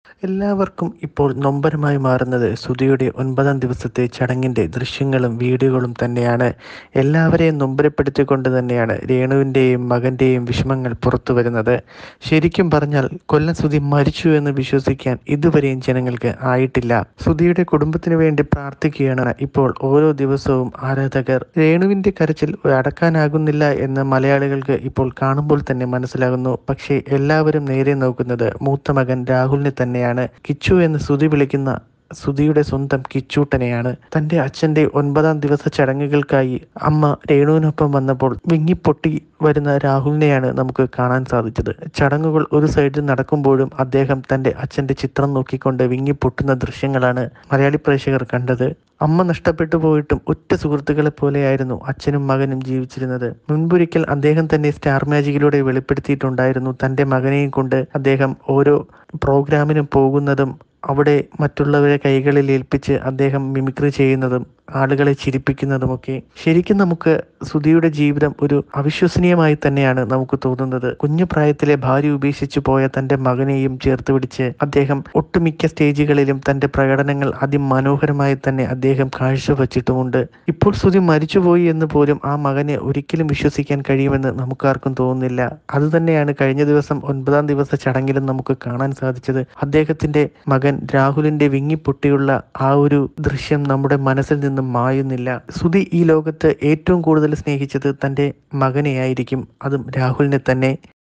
എല്ലാവർക്കും ഇപ്പോൾ നൊമ്പരമായി മാറുന്നത് സുധിയുടെ ഒൻപതാം ദിവസത്തെ ചടങ്ങിൻ്റെ ദൃശ്യങ്ങളും വീഡിയോകളും തന്നെയാണ് എല്ലാവരെയും നൊമ്പരപ്പെടുത്തിക്കൊണ്ട് തന്നെയാണ് രേണുവിൻ്റെയും മകൻ്റെയും വിഷമങ്ങൾ പുറത്തു വരുന്നത് ശരിക്കും പറഞ്ഞാൽ കൊല്ലം സുധി മരിച്ചു എന്ന് വിശ്വസിക്കാൻ ഇതുവരെയും ജനങ്ങൾക്ക് ആയിട്ടില്ല സുധിയുടെ കുടുംബത്തിന് വേണ്ടി പ്രാർത്ഥിക്കുകയാണ് ഇപ്പോൾ ഓരോ ദിവസവും ആരാധകർ രേണുവിൻ്റെ കരച്ചിൽ അടക്കാനാകുന്നില്ല എന്ന് മലയാളികൾക്ക് ഇപ്പോൾ കാണുമ്പോൾ തന്നെ മനസ്സിലാകുന്നു പക്ഷേ എല്ലാവരും നേരെ നോക്കുന്നത് മൂത്ത മകൻ രാഹുലിനെ തന്നെയാണ് കിച്ചു എന്ന് സുധി വിളിക്കുന്ന സുധിയുടെ സ്വന്തം കിച്ചൂട്ടനെയാണ് തൻ്റെ അച്ഛൻ്റെ ഒൻപതാം ദിവസ ചടങ്ങുകൾക്കായി അമ്മ രേണുവിനൊപ്പം വന്നപ്പോൾ വിങ്ങിപ്പൊട്ടി വരുന്ന രാഹുലിനെയാണ് നമുക്ക് കാണാൻ സാധിച്ചത് ചടങ്ങുകൾ ഒരു സൈഡിൽ നടക്കുമ്പോഴും അദ്ദേഹം തൻ്റെ അച്ഛൻ്റെ ചിത്രം നോക്കിക്കൊണ്ട് വിങ്ങിപ്പൊട്ടുന്ന ദൃശ്യങ്ങളാണ് മലയാളി പ്രേക്ഷകർ കണ്ടത് അമ്മ നഷ്ടപ്പെട്ടു പോയിട്ടും ഒറ്റ സുഹൃത്തുക്കളെ പോലെയായിരുന്നു അച്ഛനും മകനും ജീവിച്ചിരുന്നത് മുൻപൊരിക്കൽ അദ്ദേഹം തന്നെ സ്റ്റാർ മാജിക്കിലൂടെ വെളിപ്പെടുത്തിയിട്ടുണ്ടായിരുന്നു തൻ്റെ മകനെയും കൊണ്ട് അദ്ദേഹം ഓരോ പ്രോഗ്രാമിനും പോകുന്നതും അവിടെ മറ്റുള്ളവരെ കൈകളിൽ ഏൽപ്പിച്ച് അദ്ദേഹം മിമിക്രി ചെയ്യുന്നതും ആളുകളെ ചിരിപ്പിക്കുന്നതുമൊക്കെ ശരിക്കും നമുക്ക് സുധിയുടെ ജീവിതം ഒരു അവിശ്വസനീയമായി തന്നെയാണ് നമുക്ക് തോന്നുന്നത് കുഞ്ഞു പ്രായത്തിലെ ഭാര്യ ഉപേക്ഷിച്ചു പോയ തൻ്റെ മകനെയും ചേർത്ത് പിടിച്ച് അദ്ദേഹം ഒട്ടുമിക്ക സ്റ്റേജുകളിലും തൻ്റെ പ്രകടനങ്ങൾ അതിമനോഹരമായി തന്നെ അദ്ദേഹം കാഴ്ചവച്ചിട്ടുമുണ്ട് ഇപ്പോൾ സുധി മരിച്ചുപോയി എന്ന് പോലും ആ മകനെ ഒരിക്കലും വിശ്വസിക്കാൻ കഴിയുമെന്ന് നമുക്കാർക്കും തോന്നുന്നില്ല അതുതന്നെയാണ് കഴിഞ്ഞ ദിവസം ഒൻപതാം ദിവസ ചടങ്ങിലും നമുക്ക് കാണാൻ സാധിച്ചത് അദ്ദേഹത്തിന്റെ മകൻ രാഹുലിന്റെ വിങ്ങിപ്പൊട്ടിയുള്ള ആ ഒരു ദൃശ്യം നമ്മുടെ മനസ്സിൽ നിന്നും മായുന്നില്ല സുധി ഈ ലോകത്ത് ഏറ്റവും കൂടുതൽ സ്നേഹിച്ചത് തൻ്റെ മകനെയായിരിക്കും അതും രാഹുലിനെ തന്നെ